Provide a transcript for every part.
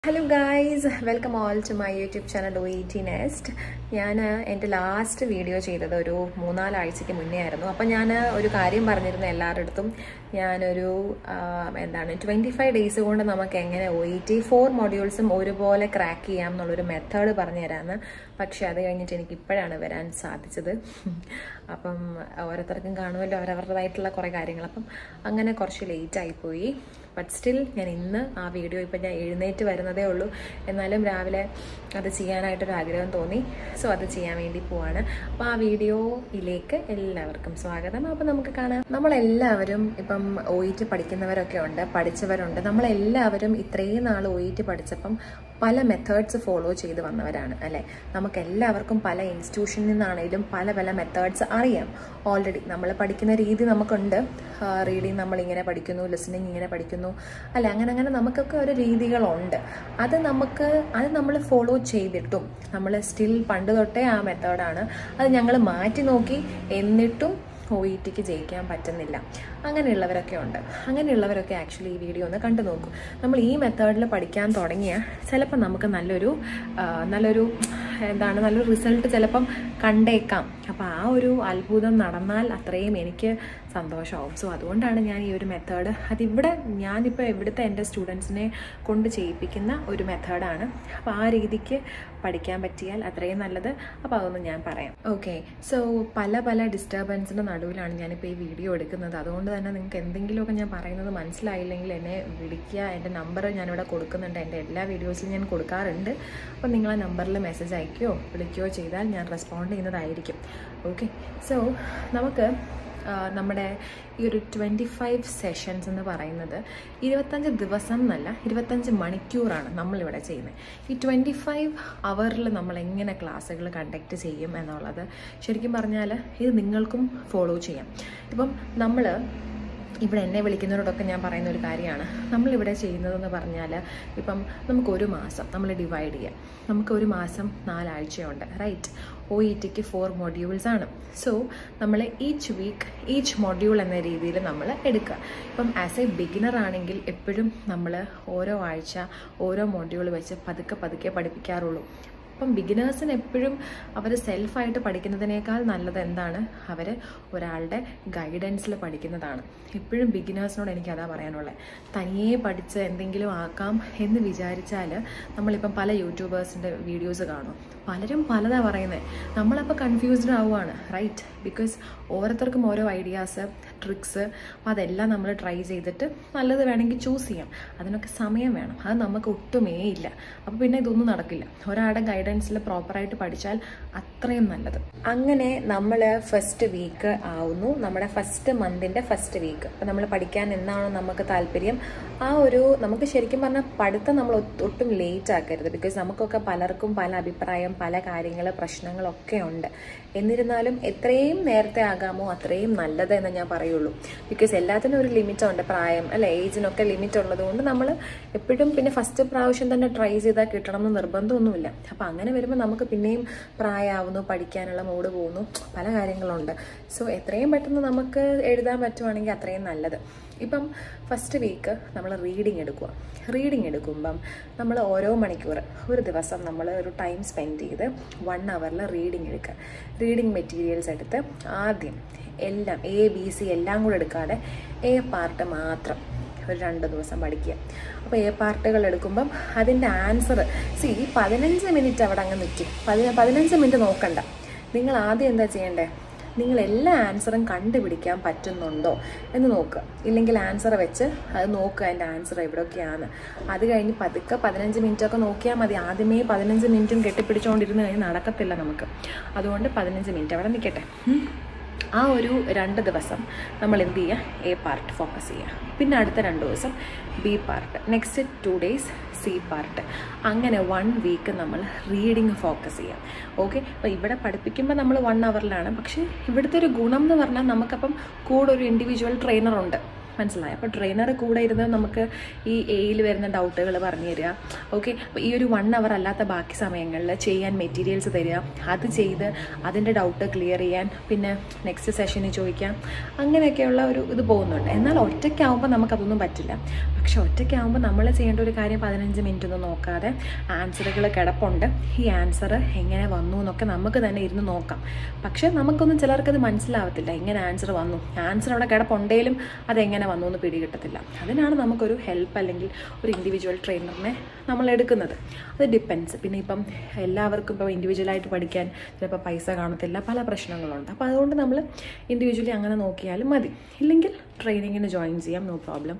Hello guys welcome all to my YouTube channel O E T nest ഞാൻ എൻ്റെ last video ചെയ്തത് ഒരു മൂന്നാലാഴ്ചയ്ക്ക് മുന്നേ ആയിരുന്നു അപ്പം ഞാൻ ഒരു കാര്യം പറഞ്ഞിരുന്നു എല്ലാവരുടെ അടുത്തും ഞാനൊരു ആ, എന്താണ് ട്വൻറ്റി ഫൈവ് ഡേയ്സ് കൊണ്ട് നമുക്ക് എങ്ങനെ ഒ ഇ ടി ഫോർ മൊഡ്യൂൾസും ഒരുപോലെ ക്രാക്ക് ചെയ്യാം എന്നുള്ളൊരു മെത്തേഡ് പറഞ്ഞു തരാമെന്ന് പക്ഷേ അത് കഴിഞ്ഞിട്ട് എനിക്ക് ഇപ്പോഴാണ് വരാൻ സാധിച്ചത് അപ്പം ഓരോരുത്തർക്കും കാണുമല്ലോ അവരവരുടേതായിട്ടുള്ള കുറേ കാര്യങ്ങൾ അപ്പം അങ്ങനെ കുറച്ച് ലേറ്റ് ആയിപ്പോയി ബട്ട് സ്റ്റിൽ ഞാൻ ഇന്ന് ആ വീഡിയോ ഇപ്പം ഞാൻ എഴുന്നേറ്റ് വരുന്നതേ ഉള്ളൂ എന്നാലും രാവിലെ അത് ചെയ്യാനായിട്ടൊരു ആഗ്രഹം തോന്നി സോ അത് ചെയ്യാൻ വേണ്ടി പോവാണ് അപ്പോൾ ആ വീഡിയോയിലേക്ക് എല്ലാവർക്കും സ്വാഗതം അപ്പോൾ നമുക്ക് കാണാം നമ്മളെല്ലാവരും ഇപ്പം ഒ ഇ ടി പഠിക്കുന്നവരൊക്കെ ഉണ്ട് പഠിച്ചവരുണ്ട് നമ്മളെല്ലാവരും ഇത്രയും നാൾ ഒ ഇ ടി പഠിച്ചപ്പം പല മെത്തേഡ്സ് ഫോളോ ചെയ്ത് വന്നവരാണ് അല്ലേ നമുക്ക് എല്ലാവർക്കും പല ഇൻസ്റ്റിറ്റ്യൂഷനിൽ നിന്നാണെങ്കിലും പല പല മെത്തേഡ്സ് അറിയാം ഓൾറെഡി നമ്മൾ പഠിക്കുന്ന രീതി നമുക്കുണ്ട് റീഡിങ് നമ്മളിങ്ങനെ പഠിക്കുന്നു ലിസണിങ് ഇങ്ങനെ പഠിക്കുന്നു അല്ല അങ്ങനെ അങ്ങനെ നമുക്കൊക്കെ ഒരു രീതികളുണ്ട് അത് നമുക്ക് അത് നമ്മൾ ഫോളോ ചെയ്തിട്ടും നമ്മൾ സ്റ്റിൽ പണ്ട് തൊട്ടേ ആ മെത്തേഡാണ് അത് ഞങ്ങൾ മാറ്റി നോക്കി എന്നിട്ടും ഒ ഇ ടിക്ക് ജയിക്കാൻ പറ്റുന്നില്ല അങ്ങനെയുള്ളവരൊക്കെ ഉണ്ട് അങ്ങനെയുള്ളവരൊക്കെ ആക്ച്വലി ഈ വീഡിയോ ഒന്ന് കണ്ടു നോക്കൂ നമ്മൾ ഈ മെത്തേഡിൽ പഠിക്കാൻ തുടങ്ങിയ ചിലപ്പോൾ നമുക്ക് നല്ലൊരു ആ, നല്ലൊരു എന്താണ് നല്ലൊരു റിസൾട്ട് ചിലപ്പം കണ്ടേക്കാം അപ്പോൾ ആ ഒരു അത്ഭുതം നടന്നാൽ അത്രയും എനിക്ക് സന്തോഷമാവും സോ അതുകൊണ്ടാണ് ഞാൻ ഈ ഒരു മെത്തേഡ് അതിവിടെ ഞാനിപ്പോൾ ഇവിടുത്തെ എൻ്റെ സ്റ്റുഡൻസിനെ കൊണ്ട് ചെയ്യിപ്പിക്കുന്ന ഒരു മെത്തേഡാണ് അപ്പോൾ ആ രീതിക്ക് പഠിക്കാൻ പറ്റിയാൽ അത്രയും നല്ലത് അപ്പോൾ അതൊന്ന് ഞാൻ പറയാം ഓക്കെ സോ പല പല ഡിസ്റ്റർബൻസിൻ്റെ നടുവിലാണ് ഞാനിപ്പോൾ ഈ വീഡിയോ എടുക്കുന്നത് അതുകൊണ്ട് തന്നെ നിങ്ങൾക്ക് എന്തെങ്കിലുമൊക്കെ ഞാൻ പറയുന്നത് മനസ്സിലായില്ലെങ്കിൽ എന്നെ വിളിക്കുക എൻ്റെ നമ്പർ ഞാനിവിടെ കൊടുക്കുന്നുണ്ട് എൻ്റെ എല്ലാ വീഡിയോസിലും ഞാൻ കൊടുക്കാറുണ്ട് അപ്പോൾ നിങ്ങൾ ആ നമ്പറിൽ മെസ്സേജ് അയക്കുകയോ വിളിക്കുകയോ ചെയ്താൽ ഞാൻ റെസ്പോണ്ട് ചെയ്യുന്നതായിരിക്കും ഓക്കെ സോ നമുക്ക് ആ, നമ്മുടെ ഈ ഒരു ട്വൻറ്റി ഫൈവ് സെഷൻസ് എന്ന് പറയുന്നത് ഇരുപത്തഞ്ച് ദിവസം എന്നല്ല ഇരുപത്തഞ്ച് മണിക്കൂറാണ് നമ്മളിവിടെ ചെയ്യുന്നത് ഈ ട്വൻറ്റി ഫൈവ് അവറിൽ നമ്മൾ എങ്ങനെ ക്ലാസ്സുകൾ കണ്ടക്ട് ചെയ്യും എന്നുള്ളത് ശരിക്കും പറഞ്ഞാൽ ഇത് നിങ്ങൾക്കും ഫോളോ ചെയ്യാം ഇപ്പം നമ്മൾ ഇവിടെ എന്നെ വിളിക്കുന്നവരോടൊക്കെ ഞാൻ പറയുന്ന ഒരു കാര്യമാണ് നമ്മളിവിടെ ചെയ്യുന്നതെന്ന് പറഞ്ഞാൽ ഇപ്പം നമുക്ക് ഒരു മാസം നമ്മൾ ഡിവൈഡ് ചെയ്യാം നമുക്ക് ഒരു മാസം നാലാഴ്ചയുണ്ട് റൈറ്റ് ഒ ഇ ടിക്ക് ഫോർ മൊഡ്യൂൾസ് ആണ് സോ നമ്മൾ ഈച്ച് വീക്ക് ഈച്ച് മൊഡ്യൂൾ എന്ന രീതിയിൽ നമ്മൾ എടുക്കുക ഇപ്പം ആസ് എ ബിഗിനർ ആണെങ്കിൽ എപ്പോഴും നമ്മൾ ഓരോ ആഴ്ച ഓരോ മൊഡ്യൂൾ വെച്ച് പതുക്കെ പതുക്കെ പഠിപ്പിക്കാറുള്ളൂ അപ്പം ബിഗിനേഴ്സിന് എപ്പോഴും അവർ സെൽഫായിട്ട് പഠിക്കുന്നതിനേക്കാൾ നല്ലത് എന്താണ് അവർ ഒരാളുടെ ഗൈഡൻസിൽ പഠിക്കുന്നതാണ് എപ്പോഴും ബിഗിനേഴ്സിനോട് എനിക്ക് അതാ പറയാനുള്ളത് തനിയെ പഠിച്ച് എന്തെങ്കിലും ആക്കാം എന്ന് വിചാരിച്ചാൽ നമ്മളിപ്പം പല യൂട്യൂബേഴ്സിൻ്റെ വീഡിയോസ് കാണും പലരും പലതാ പറയുന്നത് നമ്മളപ്പോൾ കൺഫ്യൂസ്ഡ് ആവുകയാണ് റൈറ്റ് ബിക്കോസ് ഓരോരുത്തർക്കും ഓരോ ഐഡിയാസ് ട്രിക്സ് അപ്പോൾ അതെല്ലാം നമ്മൾ ട്രൈ ചെയ്തിട്ട് നല്ലത് വേണമെങ്കിൽ ചൂസ് ചെയ്യാം അതിനൊക്കെ സമയം വേണം അത് നമുക്ക് ഒട്ടുമേ ഇല്ല അപ്പോൾ പിന്നെ ഇതൊന്നും നടക്കില്ല ഒരാളുടെ ഗൈഡൻസിൽ പ്രോപ്പറായിട്ട് പഠിച്ചാൽ അത്രയും നല്ലത് അങ്ങനെ നമ്മൾ ഫസ്റ്റ് വീക്ക് ആവുന്നു നമ്മുടെ ഫസ്റ്റ് മന്തിൻ്റെ ഫസ്റ്റ് വീക്ക് അപ്പോൾ നമ്മൾ പഠിക്കാൻ എന്നാണോ നമുക്ക് താല്പര്യം ആ ഒരു നമുക്ക് ശരിക്കും പറഞ്ഞാൽ പഠിത്തം നമ്മൾ ഒട്ട് ഒട്ടും ലേറ്റ് ആക്കരുത് ബിക്കോസ് നമുക്കൊക്കെ പലർക്കും പല അഭിപ്രായം പല കാര്യങ്ങൾ പ്രശ്നങ്ങളൊക്കെ ഉണ്ട് എന്നിരുന്നാലും എത്രയും നേരത്തെ ആകാമോ അത്രയും നല്ലത് എന്ന് ഞാൻ പറയുള്ളൂ ബിക്കോസ് എല്ലാത്തിനും ഒരു ലിമിറ്റ് ഉണ്ട് പ്രായം അല്ലെ ഏജിനൊക്കെ ലിമിറ്റ് ഉള്ളത് കൊണ്ട് നമ്മൾ എപ്പോഴും പിന്നെ ഫസ്റ്റ് പ്രാവശ്യം തന്നെ ട്രൈ ചെയ്താൽ കിട്ടണം എന്ന് നിർബന്ധമൊന്നുമില്ല അപ്പം അങ്ങനെ വരുമ്പോൾ നമുക്ക് പിന്നെയും പ്രായമാവുന്നു പഠിക്കാനുള്ള മൂഡ് പോകുന്നു പല കാര്യങ്ങളുണ്ട് സോ എത്രയും പെട്ടെന്ന് നമുക്ക് എഴുതാൻ പറ്റുവാണെങ്കിൽ അത്രയും നല്ലത് ഇപ്പം ഫസ്റ്റ് വീക്ക് നമ്മൾ റീഡിങ് എടുക്കുക റീഡിങ് എടുക്കുമ്പം നമ്മൾ ഓരോ മണിക്കൂർ ഒരു ദിവസം നമ്മൾ ഒരു ടൈം സ്പെൻഡ് ചെയ്ത് വൺ അവറിൽ റീഡിങ് എടുക്കുക റീഡിങ് മെറ്റീരിയൽസ് എടുത്ത് ആദ്യം എല്ലാം എ ബി സി എല്ലാം കൂടെ എടുക്കാതെ എ പാർട്ട് മാത്രം ഒരു രണ്ട് ദിവസം പഠിക്കുക അപ്പോൾ എ പാർട്ടുകൾ എടുക്കുമ്പം അതിൻ്റെ ആൻസർ സി പതിനഞ്ച് മിനിറ്റ് അവിടെ അങ്ങ് നിൽക്കും പതിന പതിനഞ്ച് മിനിറ്റ് നോക്കണ്ട നിങ്ങൾ ആദ്യം എന്താ ചെയ്യേണ്ടത് നിങ്ങൾ എല്ലാ ആൻസറും കണ്ടുപിടിക്കാൻ പറ്റുന്നുണ്ടോ എന്ന് നോക്കുക ഇല്ലെങ്കിൽ ആൻസർ വെച്ച് അത് നോക്കുക അതിൻ്റെ ആൻസർ എവിടെയൊക്കെയാണ് അത് കഴിഞ്ഞ് പതുക്കെ പതിനഞ്ച് മിനിറ്റ് ഒക്കെ നോക്കിയാൽ മതി ആദ്യമേ പതിനഞ്ച് മിനിറ്റും കെട്ടിപ്പിടിച്ചുകൊണ്ടിരുന്ന് കഴിഞ്ഞ് നടക്കത്തില്ല നമുക്ക് അതുകൊണ്ട് പതിനഞ്ച് മിനിറ്റ് അവിടെ നിൽക്കട്ടെ ഉം. ആ ഒരു രണ്ട് ദിവസം നമ്മൾ എന്ത് ചെയ്യുക എ പാർട്ട് ഫോക്കസ് ചെയ്യുക പിന്നെ അടുത്ത രണ്ട് ദിവസം B part next two days C part അങ്ങനെ വൺ വീക്ക് നമ്മൾ റീഡിങ് ഫോക്കസ് ചെയ്യാം ഓക്കെ അപ്പോൾ ഇവിടെ പഠിപ്പിക്കുമ്പോൾ നമ്മൾ വൺ അവറിലാണ് പക്ഷേ ഇവിടുത്തെ ഒരു ഗുണം എന്ന് പറഞ്ഞാൽ നമുക്കപ്പം കൂടെ ഒരു ഇൻഡിവിജ്വൽ ട്രെയിനർ ഉണ്ട് മനസ്സിലായി അപ്പോൾ ട്രെയിനർ കൂടെ ഇരുന്ന് നമുക്ക് ഈ എയിൽ വരുന്ന ഡൗട്ടുകൾ പറഞ്ഞു തരിക ഓക്കെ അപ്പോൾ ഈ ഒരു വൺ അവർ അല്ലാത്ത ബാക്കി സമയങ്ങളിൽ ചെയ്യാൻ മെറ്റീരിയൽസ് തരിക അത് ചെയ്ത് അതിൻ്റെ ഡൗട്ട് ക്ലിയർ ചെയ്യാൻ പിന്നെ നെക്സ്റ്റ് സെഷനിൽ ചോദിക്കാം അങ്ങനെയൊക്കെയുള്ള ഒരു ഇത് പോകുന്നുണ്ട് എന്നാൽ ഒറ്റയ്ക്കാവുമ്പോൾ നമുക്കതൊന്നും പറ്റില്ല പക്ഷെ ഒറ്റയ്ക്കാവുമ്പോൾ നമ്മൾ ചെയ്യേണ്ട ഒരു കാര്യം പതിനഞ്ച് മിനിറ്റ് ഒന്നും നോക്കാതെ ആൻസറുകൾ കിടപ്പുണ്ട് ഈ ആൻസർ എങ്ങനെ വന്നു എന്നൊക്കെ നമുക്ക് തന്നെ ഇരുന്ന് നോക്കാം പക്ഷെ നമുക്കൊന്നും ചിലർക്കത് മനസ്സിലാവത്തില്ല ഇങ്ങനെ ആൻസർ വന്നു ആൻസർ അവിടെ കിടപ്പുണ്ടെങ്കിലും അതെങ്ങനെ വന്നു എന്ന് പിടികിട്ടത്തില്ല അതിനാണ് നമുക്കൊരു ഹെൽപ്പ് അല്ലെങ്കിൽ ഒരു ഇൻഡിവിജ്വൽ ട്രെയിനറിനെ നമ്മൾ എടുക്കുന്നത് അത് ഡിപ്പെൻസ് പിന്നെ ഇപ്പം എല്ലാവർക്കും ഇപ്പോൾ ഇൻഡിവിജ്വലായിട്ട് പഠിക്കാൻ ചിലപ്പോൾ പൈസ കാണത്തില്ല പല പ്രശ്നങ്ങളുണ്ട് അപ്പോൾ അതുകൊണ്ട് നമ്മൾ ഇൻഡിവിജ്വലി അങ്ങനെ നോക്കിയാലും മതി ഇല്ലെങ്കിൽ ട്രെയിനിങ്ങിന് ജോയിൻ ചെയ്യാം നോ പ്രോബ്ലം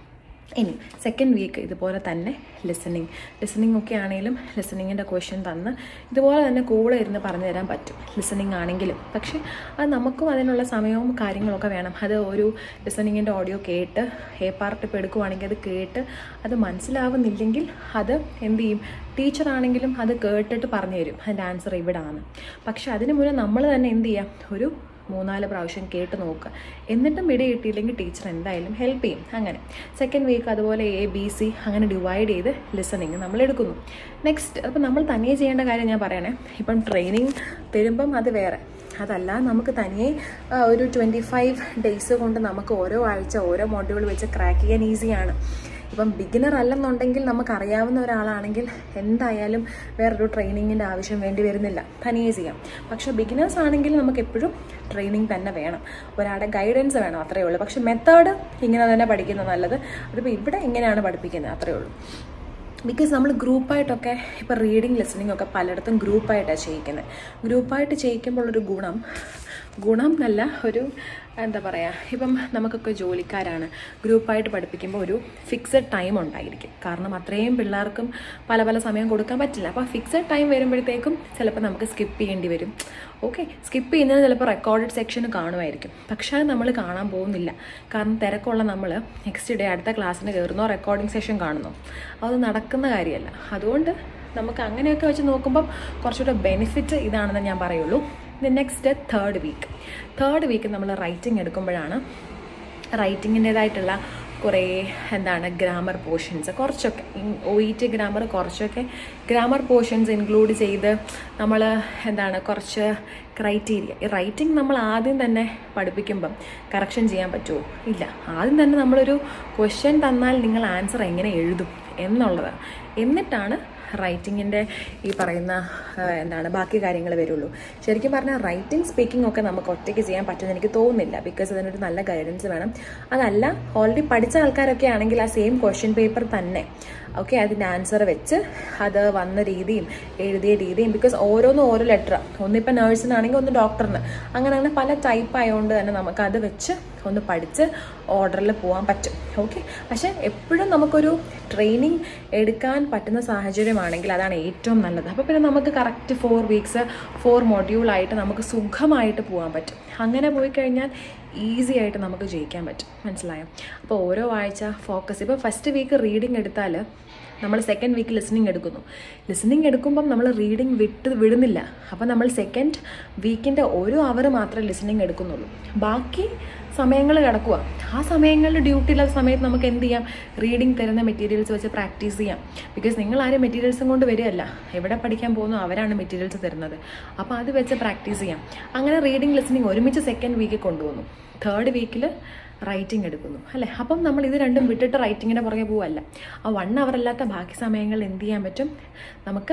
ഇനി സെക്കൻഡ് വീക്ക് ഇതുപോലെ തന്നെ ലിസണിങ് ലിസണിങ് ഒക്കെ ആണെങ്കിലും ലിസണിങ്ങിൻ്റെ ക്വസ്റ്റ്യൻ തന്ന് ഇതുപോലെ തന്നെ കൂടെ ഇരുന്ന് പറഞ്ഞു തരാൻ പറ്റും ലിസണിങ് ആണെങ്കിലും പക്ഷേ അത് നമുക്കും അതിനുള്ള സമയവും കാര്യങ്ങളൊക്കെ വേണം അത് ഒരു ലിസണിങ്ങിൻ്റെ ഓഡിയോ കേട്ട് എ പാർട്ട് ഇപ്പോൾ എടുക്കുവാണെങ്കിൽ അത് കേട്ട് അത് മനസ്സിലാവുന്നില്ലെങ്കിൽ അത് എന്ത് ചെയ്യും ടീച്ചറാണെങ്കിലും അത് കേട്ടിട്ട് പറഞ്ഞു തരും അതിൻ്റെ ആൻസർ ഇവിടാണ് പക്ഷെ അതിന് മുന്നേ നമ്മൾ തന്നെ എന്ത് ചെയ്യാം ഒരു മൂന്നാല് പ്രാവശ്യം കേട്ട് നോക്കുക എന്നിട്ടും പിടി കിട്ടിയില്ലെങ്കിൽ ടീച്ചർ എന്തായാലും ഹെൽപ്പ് ചെയ്യും അങ്ങനെ സെക്കൻഡ് വീക്ക് അതുപോലെ എ ബി സി അങ്ങനെ ഡിവൈഡ് ചെയ്ത് ലിസണിങ് നമ്മൾ എടുക്കുന്നു നെക്സ്റ്റ് അപ്പോൾ നമ്മൾ തനിയെ ചെയ്യേണ്ട കാര്യം ഞാൻ പറയണേ ഇപ്പം ട്രെയിനിങ് തരുമ്പം അത് വേറെ അതല്ല നമുക്ക് തനിയെ ആ, ഒരു ട്വൻറ്റി ഫൈവ് ഡേയ്സ് കൊണ്ട് നമുക്ക് ഓരോ ആഴ്ച ഓരോ മോഡ്യൂൾ വെച്ച് ക്രാക്ക് ചെയ്യാൻ ഈസിയാണ് ഇപ്പം ബിഗിനർ അല്ലെന്നുണ്ടെങ്കിൽ നമുക്കറിയാവുന്ന ഒരാളാണെങ്കിൽ എന്തായാലും വേറൊരു ട്രെയിനിങ്ങിൻ്റെ ആവശ്യം വേണ്ടി വരുന്നില്ല തനിയെ ചെയ്യാം പക്ഷേ ബിഗിനേഴ്സ് ആണെങ്കിൽ നമുക്ക് എപ്പോഴും ട്രെയിനിങ് തന്നെ വേണം ഒരാളുടെ ഗൈഡൻസ് വേണം അത്രയേ ഉള്ളൂ പക്ഷേ മെത്തേഡ് ഇങ്ങനെ തന്നെ പഠിക്കുന്നത് നല്ലത് അതിപ്പോൾ ഇവിടെ ഇങ്ങനെയാണ് പഠിപ്പിക്കുന്നത് അത്രയേ ഉള്ളൂ ബിക്കോസ് നമ്മൾ ഗ്രൂപ്പായിട്ടൊക്കെ ഇപ്പോൾ റീഡിങ് ലിസണിങ് ഒക്കെ പലയിടത്തും ഗ്രൂപ്പായിട്ടാണ് ചെയ്യിക്കുന്നത് ഗ്രൂപ്പായിട്ട് ചെയ്യിക്കുമ്പോൾ ഒരു ഗുണം ഗുണം എന്നല്ല ഒരു എന്താ പറയുക ഇപ്പം നമുക്കൊക്കെ ജോലിക്കാരാണ് ഗ്രൂപ്പായിട്ട് പഠിപ്പിക്കുമ്പോൾ ഒരു ഫിക്സഡ് ടൈം ഉണ്ടായിരിക്കും കാരണം അത്രയും പിള്ളേർക്കും പല പല സമയം കൊടുക്കാൻ പറ്റില്ല അപ്പോൾ ഫിക്സഡ് ടൈം വരുമ്പോഴത്തേക്കും ചിലപ്പോൾ നമുക്ക് സ്കിപ്പ് ചെയ്യേണ്ടി വരും ഓക്കെ സ്കിപ്പ് ചെയ്യുന്നത് ചിലപ്പോൾ റെക്കോർഡഡ് സെക്ഷൻ കാണുമായിരിക്കും പക്ഷേ അത് നമ്മൾ കാണാൻ പോകുന്നില്ല കാരണം തിരക്കുള്ള നമ്മൾ നെക്സ്റ്റ് ഡേ അടുത്ത ക്ലാസ്സിന് കയറുന്നോ റെക്കോർഡിംഗ് സെഷൻ കാണുന്നോ അത് നടക്കുന്ന കാര്യമല്ല അതുകൊണ്ട് നമുക്ക് അങ്ങനെയൊക്കെ വെച്ച് നോക്കുമ്പം കുറച്ചുകൂടെ ബെനിഫിറ്റ് ഇതാണെന്ന് ഞാൻ പറയുള്ളൂ next third week third week നമ്മൾ റൈറ്റിംഗ് എടുക്കുമ്പോഴാണ് റൈറ്റിങ്ങിൻ്റേതായിട്ടുള്ള കുറേ എന്താണ് ഗ്രാമർ പോർഷൻസ് കുറച്ചൊക്കെ ഒ ഇ ടി ഗ്രാമർ കുറച്ചൊക്കെ ഗ്രാമർ പോർഷൻസ് ഇൻക്ലൂഡ് ചെയ്ത് നമ്മൾ എന്താണ് കുറച്ച് ക്രൈറ്റീരിയ ഈ റൈറ്റിംഗ് നമ്മൾ ആദ്യം തന്നെ പഠിപ്പിക്കുമ്പം കറക്ഷൻ ചെയ്യാൻ പറ്റുമോ ഇല്ല ആദ്യം തന്നെ നമ്മളൊരു ക്വസ്റ്റ്യൻ തന്നാൽ നിങ്ങൾ ആൻസർ എങ്ങനെ എഴുതും എന്നുള്ളതാണ് എന്നിട്ടാണ് റൈറ്റിങ്ങിൻ്റെ ഈ പറയുന്ന ആ, എന്താണ് ബാക്കി കാര്യങ്ങൾ വരുള്ളൂ ശരിക്കും പറഞ്ഞാൽ റൈറ്റിംഗ് സ്പീക്കിംഗ് ഒക്കെ നമുക്ക് ഒറ്റയ്ക്ക് ചെയ്യാൻ പറ്റുമെന്ന് എനിക്ക് തോന്നുന്നില്ല ബിക്കോസ് അതിനൊരു നല്ല ഗൈഡൻസ് വേണം അതല്ല ഓൾറെഡി പഠിച്ച ആൾക്കാരൊക്കെ ആണെങ്കിൽ ആ സെയിം ക്വസ്റ്റ്യൻ പേപ്പർ തന്നെ ഓക്കെ അതിൻ്റെ ആൻസർ വെച്ച് അത് വന്ന രീതിയും എഴുതിയ രീതിയും ബിക്കോസ് ഓരോന്നും ഓരോ ലെറ്റർ ഒന്നിപ്പോൾ നേഴ്സിനാണെങ്കിൽ ഒന്ന് ഡോക്ടറിന് അങ്ങനെ അങ്ങനെ പല ടൈപ്പ് ആയതുകൊണ്ട് തന്നെ നമുക്ക് അത് വെച്ച് ഒന്ന് പഠിച്ച് ഓർഡറിൽ പോകാൻ പറ്റും ഓക്കെ പക്ഷേ എപ്പോഴും നമുക്കൊരു ട്രെയിനിങ് എടുക്കാൻ പറ്റുന്ന സാഹചര്യമാണെങ്കിൽ അതാണ് ഏറ്റവും നല്ലത് അപ്പോൾ പിന്നെ നമുക്ക് കറക്റ്റ് ഫോർ വീക്സ് ഫോർ മൊഡ്യൂളായിട്ട് നമുക്ക് സുഖമായിട്ട് പോകാൻ പറ്റും അങ്ങനെ പോയി കഴിഞ്ഞാൽ ഈസി ആയിട്ട് നമുക്ക് ജയിക്കാൻ പറ്റും മനസ്സിലായോ അപ്പോൾ ഓരോ ആഴ്ച ഫോക്കസ് ഇപ്പോൾ ഫസ്റ്റ് വീക്ക് റീഡിങ് എടുത്താൽ നമ്മൾ സെക്കൻഡ് വീക്ക് ലിസണിങ് എടുക്കുന്നു ലിസണിങ് എടുക്കുമ്പം നമ്മൾ റീഡിങ് വിട്ട് വിടുന്നില്ല അപ്പോൾ നമ്മൾ സെക്കൻഡ് വീക്കിൻ്റെ ഒരു അവർ മാത്രമേ ലിസണിങ് എടുക്കുന്നുള്ളൂ ബാക്കി സമയങ്ങൾ കിടക്കുക ആ സമയങ്ങളിൽ ഡ്യൂട്ടി ഉള്ള സമയത്ത് നമുക്ക് എന്ത് ചെയ്യാം റീഡിങ് തരുന്ന മെറ്റീരിയൽസ് വെച്ച് പ്രാക്ടീസ് ചെയ്യാം ബിക്കോസ് നിങ്ങൾ ആരും മെറ്റീരിയൽസും കൊണ്ട് വരികയല്ല എവിടെ പഠിക്കാൻ പോകുന്നു അവരാണ് മെറ്റീരിയൽസ് തരുന്നത് അപ്പോൾ അത് വെച്ച് പ്രാക്ടീസ് ചെയ്യാം അങ്ങനെ റീഡിങ് ലിസണിങ് ഒരുമിച്ച് സെക്കൻഡ് വീക്കിൽ കൊണ്ടുവന്നു തേർഡ് വീക്കിൽ റൈറ്റിംഗ് എടുക്കുന്നു അല്ലേ അപ്പം നമ്മൾ ഇത് രണ്ടും വിട്ടിട്ട് റൈറ്റിങ്ങിൻ്റെ പുറകെ പോവല്ല ആ വൺ അവർ അല്ലാത്ത ബാക്കി സമയങ്ങളിൽ എന്ത് ചെയ്യാൻ പറ്റും നമുക്ക്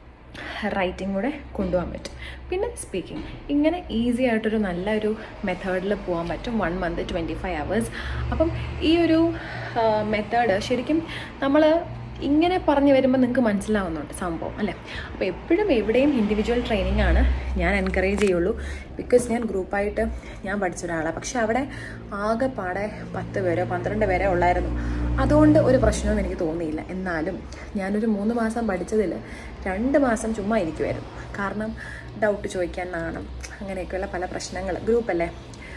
റൈറ്റിംഗ് കൂടെ കൊണ്ടുപോകാൻ പറ്റും പിന്നെ സ്പീക്കിംഗ് ഇങ്ങനെ ഈസി ആയിട്ടൊരു നല്ലൊരു മെത്തേഡിൽ പോകാൻ പറ്റും one month twenty five hours അപ്പം ഈ ഒരു മെത്തേഡ് ശരിക്കും നമ്മൾ ഇങ്ങനെ പറഞ്ഞു വരുമ്പോൾ നിങ്ങൾക്ക് മനസ്സിലാവുന്നുണ്ട് സംഭവം അല്ലേ അപ്പോൾ എപ്പോഴും എവിടെയും ഇൻഡിവിജ്വൽ ട്രെയിനിങ് ആണ് ഞാൻ എൻകറേജ് ചെയ്യുള്ളൂ ബിക്കോസ് ഞാൻ ഗ്രൂപ്പായിട്ട് ഞാൻ പഠിച്ച ഒരാളാണ് പക്ഷെ അവിടെ ആകെ പാടെ പത്ത് പേരോ പന്ത്രണ്ട് പേരോ ഉള്ളായിരുന്നു അതുകൊണ്ട് ഒരു പ്രശ്നവും എനിക്ക് തോന്നിയില്ല എന്നാലും ഞാനൊരു മൂന്ന് മാസം പഠിച്ചതിൽ രണ്ട് മാസം ചുമ്മാ ഇരിക്കുമായിരുന്നു കാരണം ഡൗട്ട് ചോദിക്കാൻ നാണം അങ്ങനെയൊക്കെയുള്ള പല പ്രശ്നങ്ങൾ ഗ്രൂപ്പല്ലേ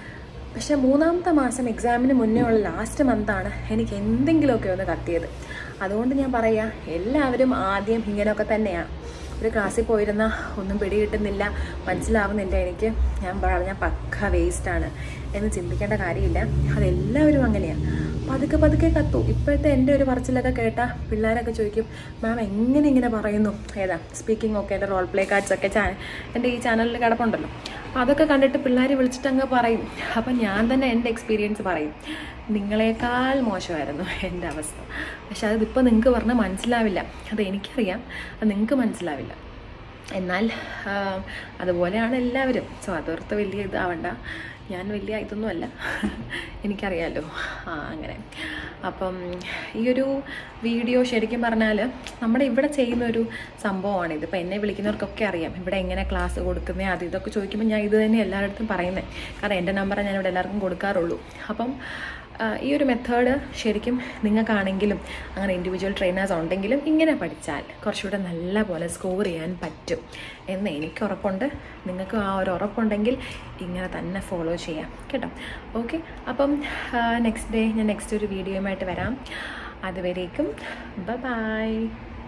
പക്ഷെ മൂന്നാമത്തെ മാസം എക്സാമിന് മുന്നേ ഉള്ള ലാസ്റ്റ് മന്താണ് എനിക്ക് എന്തെങ്കിലുമൊക്കെ ഒന്ന് കത്തിയത് അതുകൊണ്ട് ഞാൻ പറയാം എല്ലാവരും ആദ്യം ഇങ്ങനെയൊക്കെ തന്നെയാണ് ഒരു ക്ലാസ്സിൽ പോയിരുന്ന ഒന്നും പിടി കിട്ടുന്നില്ല മനസ്സിലാവുന്നില്ല എനിക്ക് ഞാൻ പറഞ്ഞ പക്ക വേസ്റ്റാണ് എന്ന് ചിന്തിക്കേണ്ട കാര്യമില്ല അതെല്ലാവരും അങ്ങനെയാണ് പതുക്കെ പതുക്കെ കത്തു ഇപ്പോഴത്തെ എൻ്റെ ഒരു പറച്ചിലൊക്കെ കേട്ടാൽ പിള്ളേരൊക്കെ ചോദിക്കും മാം എങ്ങനെ ഇങ്ങനെ പറയുന്നു ഏതാ സ്പീക്കിംഗ് ഒക്കെ എൻ്റെ റോൾ പ്ലേ കാർഡ്സ് ഒക്കെ ചാ എൻ്റെ ഈ ചാനലിൽ കിടപ്പുണ്ടല്ലോ അപ്പോൾ അതൊക്കെ കണ്ടിട്ട് പിള്ളേർ വിളിച്ചിട്ട് അങ്ങ് പറയും അപ്പം ഞാൻ തന്നെ എൻ്റെ എക്സ്പീരിയൻസ് പറയും നിങ്ങളെക്കാൾ മോശമായിരുന്നു എൻ്റെ അവസ്ഥ പക്ഷെ അതിപ്പോൾ നിങ്ങൾക്ക് പറഞ്ഞാൽ മനസ്സിലാവില്ല അത് എനിക്കറിയാം അത് നിങ്ങൾക്ക് മനസ്സിലാവില്ല എന്നാൽ ആ, അതുപോലെയാണ് എല്ലാവരും സോ അതോർത്ത് വലിയ ഇതാവണ്ട ഞാൻ വലിയ ഇതൊന്നുമല്ല എനിക്കറിയാലോ ആ അങ്ങനെ അപ്പം ഈ ഒരു വീഡിയോ ശരിക്കും പറഞ്ഞാൽ നമ്മുടെ ഇവിടെ ചെയ്യുന്ന ഒരു സംഭവമാണ് ഇത് ഇപ്പം എന്നെ വിളിക്കുന്നവർക്കൊക്കെ അറിയാം ഇവിടെ എങ്ങനെ ക്ലാസ് കൊടുക്കുന്നത് അത് ഇതൊക്കെ ചോദിക്കുമ്പോൾ ഞാൻ ഇത് തന്നെ എല്ലായിടത്തും പറയുന്നത് കാരണം എൻ്റെ നമ്പറാണ് ഞാൻ ഇവിടെ എല്ലാവർക്കും കൊടുക്കാറുള്ളൂ അപ്പം ആ, ഈ ഒരു മെത്തേഡ് ശരിക്കും നിങ്ങൾക്കാണെങ്കിലും അങ്ങനെ ഇൻഡിവിജ്വൽ ട്രെയിനേഴ്സ് ഉണ്ടെങ്കിലും ഇങ്ങനെ പഠിച്ചാൽ കുറച്ചുകൂടെ നല്ല പോലെ സ്കോർ ചെയ്യാൻ പറ്റും എന്ന് എനിക്ക് ഉറപ്പുണ്ട് നിങ്ങൾക്ക് ആ ഒരു ഉറപ്പുണ്ടെങ്കിൽ ഇങ്ങനെ തന്നെ ഫോളോ ചെയ്യാം കേട്ടോ ഓക്കെ അപ്പം നെക്സ്റ്റ് ഡേ ഞാൻ നെക്സ്റ്റ് ഒരു വീഡിയോയുമായിട്ട് വരാം അതുവരേക്കും ബ ബായ്